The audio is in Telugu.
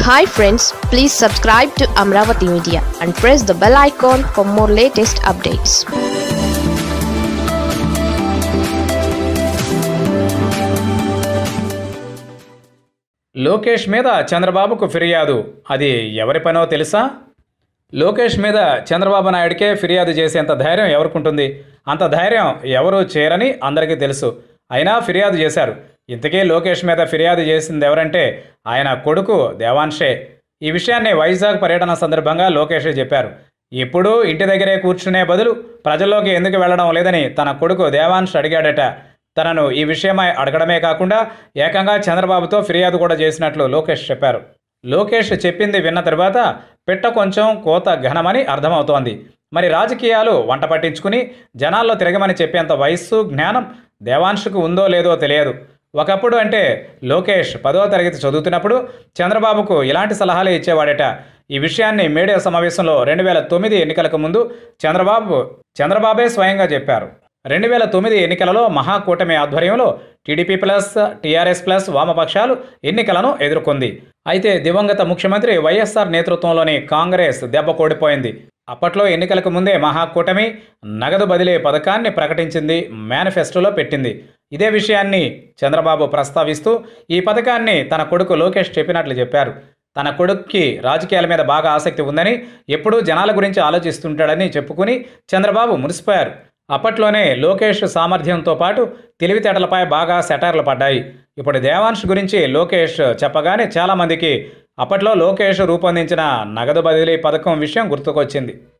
hi friends please subscribe to Amaravati media and press the bell icon for more latest updates Lokesh మీద చంద్రబాబుకు ఫిర్యాదు అది ఎవరి పనో తెలుసా లోకేష్ మీద చంద్రబాబు నాయుడికే ఫిర్యాదు చేసేంత ధైర్యం ఎవరికుంటుంది అంత ధైర్యం ఎవరు చేయరని అందరికీ తెలుసు అయినా ఫిర్యాదు చేశారు ఇంతకీ లోకేష్ మీద ఫిర్యాదు చేసింది ఎవరంటే ఆయన కొడుకు దేవాన్షే ఈ విషయాన్ని వైజాగ్ పర్యటన సందర్భంగా లోకేష్ చెప్పారు ఇప్పుడు ఇంటి దగ్గరే కూర్చునే బదులు ప్రజల్లోకి ఎందుకు వెళ్ళడం లేదని తన కొడుకు దేవాన్ష్ అడిగాడట తనను ఈ విషయమై అడగడమే కాకుండా ఏకంగా చంద్రబాబుతో ఫిర్యాదు కూడా చేసినట్లు లోకేష్ చెప్పారు లోకేష్ చెప్పింది విన్న తర్వాత పిట్ట కొంచెం కోత ఘనమని అర్థమవుతోంది మరి రాజకీయాలు వంట పట్టించుకుని జనాల్లో తిరగమని చెప్పేంత వయస్సు జ్ఞానం దేవాంశుకు ఉందో లేదో తెలియదు ఒకప్పుడు అంటే లోకేష్ పదో తరగతి చదువుతున్నప్పుడు చంద్రబాబుకు ఇలాంటి సలహాలే ఇచ్చేవాడట ఈ విషయాన్ని మీడియా సమావేశంలో రెండు వేల తొమ్మిది ఎన్నికలకు ముందు చంద్రబాబు చంద్రబాబే స్వయంగా చెప్పారు రెండు వేల తొమ్మిది ఎన్నికలలో మహాకూటమి ఆధ్వర్యంలో టీడీపీ ప్లస్ టీఆర్ఎస్ ప్లస్ వామపక్షాలు ఎన్నికలను ఎదుర్కొంది అయితే దివంగత ముఖ్యమంత్రి వైఎస్ఆర్ నేతృత్వంలోని కాంగ్రెస్ దెబ్బ కోడిపోయింది అప్పట్లో ఎన్నికలకు ముందే మహాకూటమి నగదు బదిలీ పథకాన్ని ప్రకటించింది మేనిఫెస్టోలో పెట్టింది ఇదే విషయాన్ని చంద్రబాబు ప్రస్తావిస్తూ ఈ పథకాన్ని తన కొడుకు లోకేష్ చెప్పినట్లు చెప్పారు తన కొడుక్కి రాజకీయాల మీద బాగా ఆసక్తి ఉందని ఎప్పుడూ జనాల గురించి ఆలోచిస్తుంటాడని చెప్పుకుని చంద్రబాబు మురిసిపోయారు అప్పట్లోనే లోకేష్ సామర్థ్యంతో పాటు తెలివితేటలపై బాగా సెటార్లు పడ్డాయి ఇప్పుడు దేవాంశ్ గురించి లోకేష్ చెప్పగానే చాలామందికి అప్పట్లో లోకేష్ రూపొందించిన నగదు బదిలీ పథకం విషయం గుర్తుకొచ్చింది